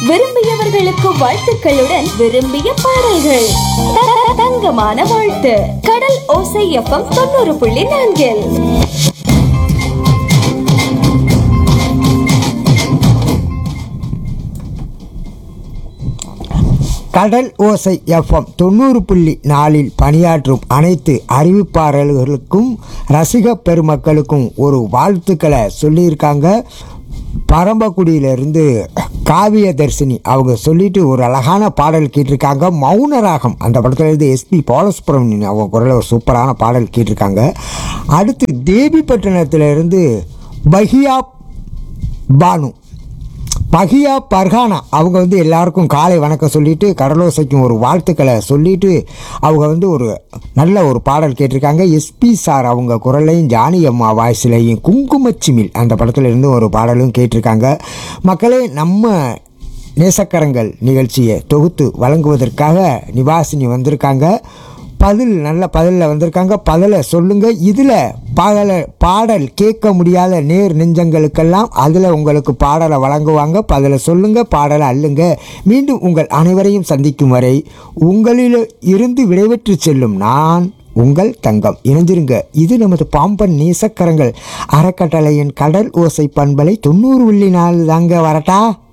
விரும்பியவர்களுக்கு வாழ்த்துக்களுடன் விரும்பிய பாடல்கள் த- த- தங்கமான வாழ்த்து கடல் ஓசை எஃப்எம் தொண்ணூறு புள்ளி நான்கில் கடல் ஓசை எஃப்எம் தொண்ணூறு புள்ளி நாலில் பணியாற்றும் அனைத்து அறிவிப்பாளர்களுக்கும் ரசிக பெருமக்களுக்கும் ஒரு வாழ்த்துக்களை சொல்லியிருக்காங்க பரம்பக்குடியிலிருந்து காவிய தர்சினி அவங்க சொல்லிட்டு ஒரு அழகான பாடல் கேட்டிருக்காங்க மௌன ராகம் அந்த படத்துல இருந்து எஸ்பி பாலசுப்ரமணியன் அவங்க குரலில் ஒரு சூப்பரான பாடல் கேட்டிருக்காங்க அடுத்து தேவிப்பட்டினத்திலிருந்து பஹியா பானு பகியா பர்ஹானா அவங்க வந்து எல்லாருக்கும் காலை வணக்கம் சொல்லிட்டு கடலோசைக்கும் ஒரு வாழ்த்துக்களை சொல்லிட்டு அவங்க வந்து ஒரு நல்ல ஒரு பாடல் கேட்டிருக்காங்க எஸ்பி சார் அவங்க குரலையும் ஜானி அம்மா வாய்ஸ்லையும் குங்குமச்சிமில் அந்த படத்துல இருந்து ஒரு பாடலும் கேட்டிருக்காங்க மக்களே நம்ம நேசக்கரங்கள் நிகழ்ச்சியை தொகுத்து வழங்குவதற்காக நிவாசினி வந்திருக்காங்க பதில் நல்ல பதிலில் வந்திருக்காங்க பதிலை சொல்லுங்கள் இதில் பாடல பாடல் கேட்க முடியாத நேர் நெஞ்சங்களுக்கெல்லாம் அதில் உங்களுக்கு பாடலை வழங்குவாங்க பதிலை சொல்லுங்கள் பாடலை அள்ளுங்க மீண்டும் உங்கள் அனைவரையும் சந்திக்கும் வரை உங்களில் இருந்து விடைபெற்று செல்லும் நான் உங்கள் தங்கம் இணைஞ்சிருங்க இது நமது பாம்பன் நேசக்கரங்கள் அறக்கட்டளையின் கடல் ஓசை பண்பலை தொண்ணூறு உள்ளி நாள் தாங்க வரட்டா